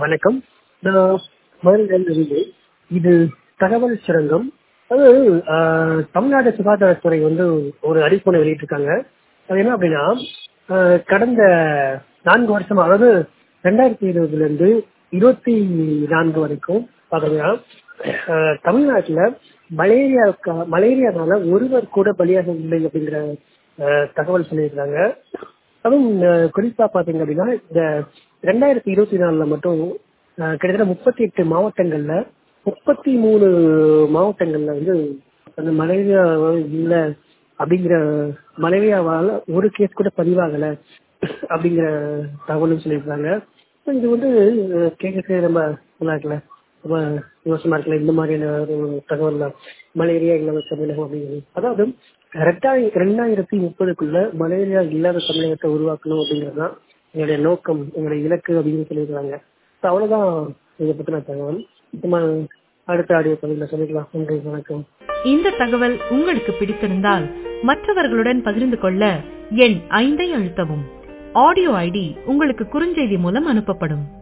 வணக்கம் நான் மதுரையிலிருந்து இது தகவல் சுரங்கம் அது ஆஹ், தமிழ்நாடு சுகாதாரத்துறை வந்து ஒரு அறிவிப்பை வெளியிட்டிருக்காங்க அது என்ன அப்படின்னா ஆஹ், கடந்த நான்கு வருஷமா அதாவது ரெண்டாயிரத்தி இருபதுல இருந்து இருபத்தி நான்கு வரைக்கும் பாத்தீங்கன்னா ஆஹ், தமிழ்நாட்டுல மலேரியா மலேரியானால ஒருவர் கூட பலியாக இல்லை அப்படிங்கிற ஆஹ், தகவல் சொல்லியிருக்காங்க அதுவும் அஹ், குறிப்பா பாத்தீங்க அப்படின்னா இந்த ரெண்டாயிரத்தி இருபத்தி நாலுல மட்டும் அஹ், கிட்டத்தட்ட முப்பத்தி எட்டு மாவட்டங்கள்ல முப்பத்தி மூணு மாவட்டங்கள்ல வந்து அந்த மலேரியா இல்ல அப்படிங்கிற மலேரியாவால ஒரு கேஸ் கூட பதிவாகல அப்படிங்கிற தகவலும் சொல்லியிருக்காங்க இது வந்து அஹ், கேட்கறதுக்கு ரொம்ப நல்லா இருக்குல்ல ரொம்ப யோசமா இருக்குல்ல இந்த மாதிரியான ஒரு தகவல் மலேரியா இல்லாத தமிழகம் அப்படிங்கிறது அதாவது ரெண்டாயிரம் ரெண்டாயிரத்தி முப்பதுக்குள்ள மலேரியா இல்லாத தமிழகத்தை உருவாக்கணும் அப்படிங்கிறது தான் என்னுடைய நோக்கம் என்னுடைய இலக்கு அப்படின்னு சொல்லியிருக்காங்க ஸோ அவ்வளவுதான் இதை பத்தின தகவல் நம்ம அடுத்த ஆடியோ பதிவில் சொல்லிக்கலாம் நன்றி வணக்கம் இந்த தகவல் உங்களுக்கு பிடித்திருந்தால் மற்றவர்களுடன் பகிர்ந்து கொள்ள எண் ஐந்தை அழுத்தவும் ஆடியோ ஐடி உங்களுக்கு குறுஞ்செய்தி மூலம் அனுப்பப்படும்